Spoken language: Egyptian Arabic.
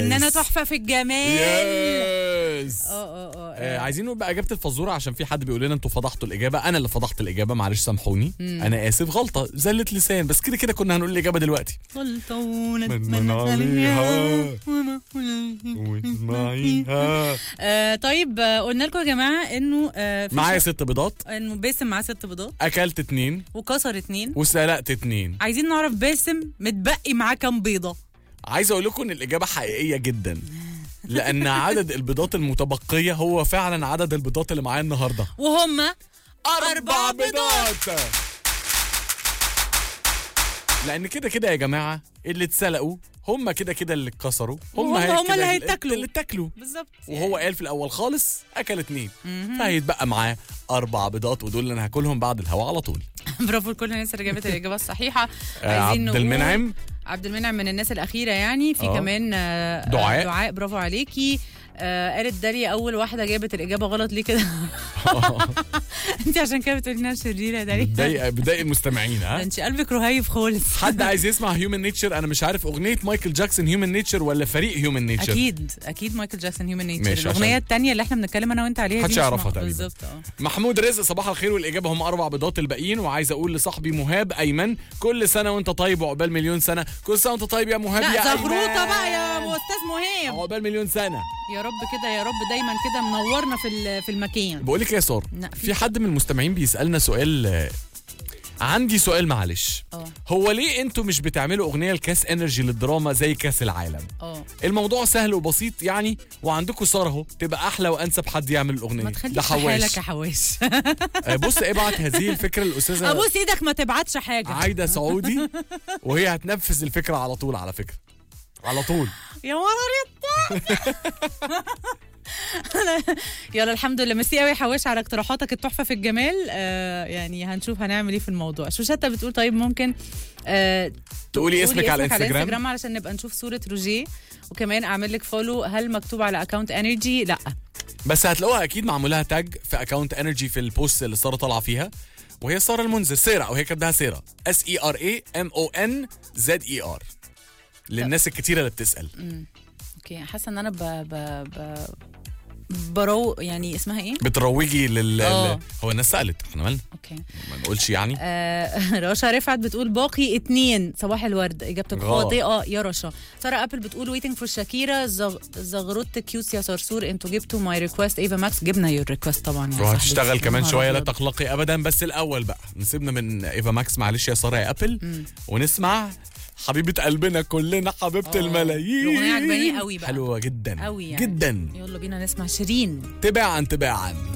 ان انا تحفه في الجمال يس اه اه اه آه عايزين نقول بقى اجابه الفزوره عشان في حد بيقول لنا انتوا فضحتوا الاجابه انا اللي فضحت الاجابه معلش سامحوني انا اسف غلطه زله لسان بس كده كده كنا هنقول الاجابه دلوقتي غلطة من عليها واسمعيها آه طيب آه، قلنا لكم يا جماعه انه آه في معايا ش- ست بيضات انه باسم معاه ست بيضات اكلت اتنين وكسر اتنين وسلقت اتنين عايزين نعرف باسم متبقي معاه كام بيضه عايز اقول لكم ان الاجابه حقيقيه جدا لان عدد البيضات المتبقيه هو فعلا عدد البيضات اللي معايا النهارده وهم اربع بيضات لان كده كده يا جماعه اللي اتسلقوا هم كده كده اللي اتكسروا وهم- هي هم كده اللي هيتاكلوا. اللي اتاكلوا بالظبط وهو قال في الاول خالص اكل اتنين فهيتبقى معاه اربع بيضات ودول اللي انا هاكلهم بعد الهوا على طول برافو لكل الناس اللي جابت الاجابه الصحيحه آه، عايزين عبد نقول- المنعم عبد المنعم من الناس الاخيره يعني في آه. كمان آه، دعاء. آه، دعاء برافو عليكي آه قالت داليا اول واحده جابت الاجابه غلط ليه كده انت عشان كده بتقولي انها شريره يا داليا بتضايق بتضايق المستمعين ده ها انت قلبك رهيف خالص حد عايز يسمع هيومن نيتشر انا مش عارف اغنيه مايكل جاكسون هيومن نيتشر ولا فريق هيومن نيتشر اكيد اكيد مايكل جاكسون هيومن ماشي، نيتشر الاغنيه عشان- الثانيه اللي احنا بنتكلم انا وانت عليها دي محدش مش يعرفها مع- تقريبا. بالظبط اه محمود رزق صباح الخير والاجابه هم اربع بيضات الباقيين وعايز اقول لصاحبي مهاب ايمن كل سنه وانت طيب وعقبال مليون سنه كل سنه وانت طيب يا مهاب يا لا ايمن زغروطه بقى يا استاذ مهاب عقبال مليون سنه يا رب كده يا رب دايما كده منورنا في ال- في المكان بقول لك إيه يا ساره لا، في- في حد من المستمعين بيسالنا سؤال آه، عندي سؤال معلش اه هو ليه انتوا مش بتعملوا اغنيه لكاس انرجي للدراما زي كاس العالم اه الموضوع سهل وبسيط يعني وعندكم ساره اهو تبقى احلى وانسب حد يعمل الاغنيه ما تخليش ده في حواش حالك يا حواش آه، بص ابعت هذه الفكره للاستاذه ابوس ايدك ما تبعتش حاجه عايده سعودي وهي هتنفذ الفكره على طول على فكره على طول يا مراريتا يلا الحمد لله ميرسي قوي يا حواش على اقتراحاتك التحفه في الجمال آه يعني هنشوف هنعمل ايه في الموضوع شوشتا بتقول طيب ممكن آه تقولي اسمك على الانستجرام الانستجرام علشان نبقى نشوف صوره روجيه وكمان اعمل لك فولو هل مكتوب على اكونت انرجي لا بس هتلاقوها اكيد معمولها تاج في اكونت انرجي في البوست اللي ساره طالعه فيها وهي ساره المنذر سيرة او هي كاتباها سيرة اس اي ار اي ام او ان زد اي ار للناس الكتيره اللي بتسال اوكي حاسه ان انا ب ب ب برو يعني اسمها ايه بتروجي لل آه. ل- هو الناس سالت احنا مالنا اوكي ما نقولش يعني آه رشا رفعت بتقول باقي اتنين صباح الورد اجابتك غلط. خاطئه يا رشا ساره ابل بتقول ويتنج فور شاكيرا زغ... زغروت كيوس يا صرصور انتوا جبتوا ماي ريكوست ايفا ماكس جبنا يور ريكوست طبعا يا وهتشتغل صاحبي. كمان نهار شويه لا أبيض. تقلقي ابدا بس الاول بقى نسيبنا من ايفا ماكس معلش يا ساره يا ابل ونسمع حبيبه قلبنا كلنا حبيبه آه. الملايين الأغنية عجباني قوي بقى. حلوه جدا قوي يعني. جدا يلا بينا نسمع شيرين تباعا تباعا